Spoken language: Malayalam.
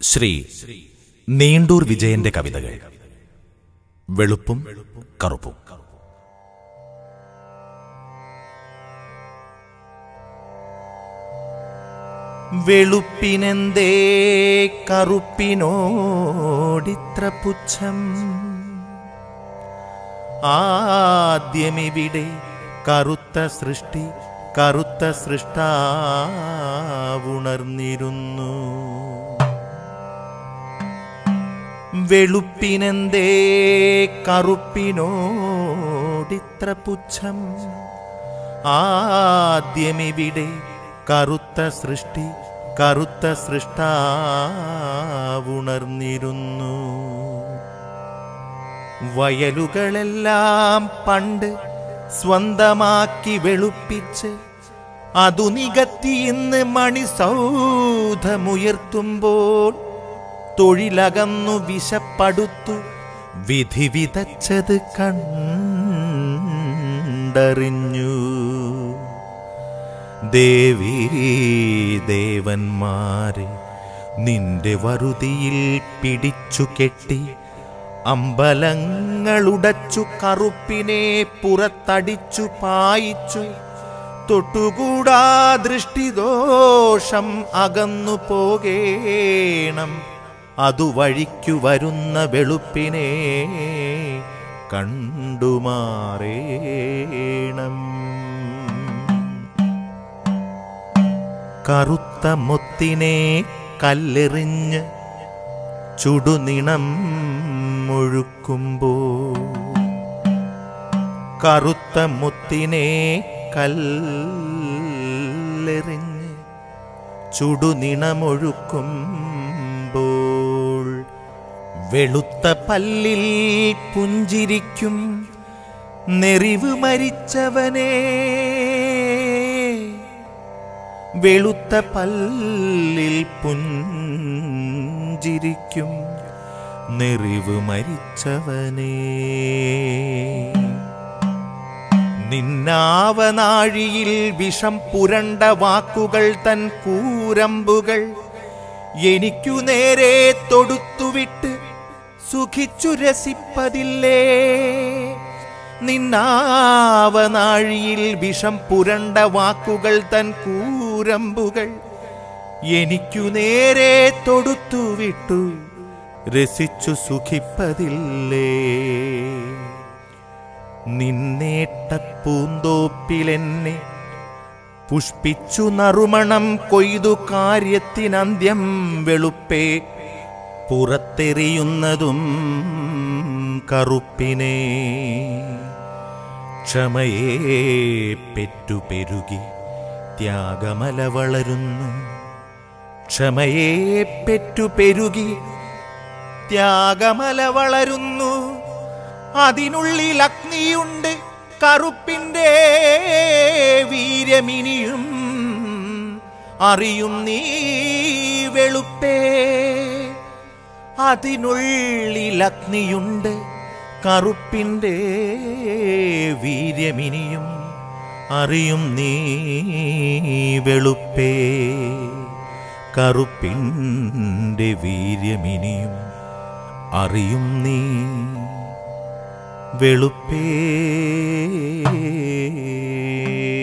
ശ്രീ നീണ്ടൂർ വിജയന്റെ കവിതകൾ വെളുപ്പും കറുപ്പും വെളുപ്പിനെന്തേ കറുപ്പിനോടിത്ര പുച്ഛം ആദ്യമിവിടെ കറുത്ത സൃഷ്ടി കറുത്ത സൃഷ്ടാവുണർന്നിരുന്നു വെളുപ്പിനെന്തേ കറുപ്പിനോടിത്ര പുച്ഛം ആദ്യമിവിടെ കറുത്ത സൃഷ്ടി കറുത്ത സൃഷ്ടാവുണർന്നിരുന്നു വയലുകളെല്ലാം പണ്ട് സ്വന്തമാക്കി വെളുപ്പിച്ച് അതു നികത്തി ഇന്ന് മണിസൗധമുയർത്തുമ്പോൾ തൊഴിലകന്നു വിശപ്പടുത്തു വിധി വിതച്ചത് കണ്ടറിഞ്ഞു ദേവീ ദേവന്മാരെ നിന്റെ വറുതിയിൽ പിടിച്ചു കെട്ടി അമ്പലങ്ങളുടച്ചു കറുപ്പിനെ പുറത്തടിച്ചു പായിച്ചു തൊട്ടുകൂടാ ദൃഷ്ടിദോഷം അകന്നു പോകേണം അതുവഴിക്കു വരുന്ന വെളുപ്പിനെ കണ്ടുമാറേണം കറുത്ത മുത്തിനെ കല്ലെറിഞ്ഞ് ചുടുനിണം മുഴുക്കുമ്പോ കറുത്ത മുത്തിനെ കല്ലെറിഞ്ഞ് ചുടുനിണമൊഴുക്കുമ്പോൾ വെളുത്ത പല്ലിൽ പുഞ്ചിരിക്കും നെറിവ് മരിച്ചവനെ വെളുത്ത പല്ലിൽ പുഞ്ചിരിക്കും നെറിവ് മരിച്ചവനെ നിന്നാവനാഴിയിൽ വിഷം പുരണ്ട വാക്കുകൾ തൻ കൂരമ്പുകൾ എനിക്കു നേരെ തൊടുത്തുവിട്ട് സുഖിച്ചു രസിപ്പതില്ലേ നിന്നാവനാഴിയിൽ വിഷം പുരണ്ട വാക്കുകൾ തൻ കൂരമ്പുകൾ എനിക്കു നേരെ തൊടുത്തുവിട്ടു രസിച്ചു സുഖിപ്പതില്ലേ നിന്നേട്ട പൂന്തോപ്പിലെന്നെ പുഷ്പിച്ചു നറുമണം കൊയ്തു കാര്യത്തിനന്ത്യം വെളുപ്പേ പുറത്തെറിയുന്നതും കറുപ്പിനെ ക്ഷമയെ പെറ്റുപെരുകി ത്യാഗമല വളരുന്നു ക്ഷമയെ പെറ്റുപെരുകി ത്യാഗമല വളരുന്നു അതിനുള്ളിൽ അഗ്നിയുണ്ട് കറുപ്പിൻ്റെ വീര്യമിനിയും അറിയും നീ വെളുപ്പേ അതിനുള്ളിൽ അഗ്നിയുണ്ട് കറുപ്പിൻ്റെ വീര്യമിനിയും അറിയും നീ വെളുപ്പേ കറുപ്പിൻ്റെ വീര്യമിനിയും അറിയും നീ വെളുപ്പേ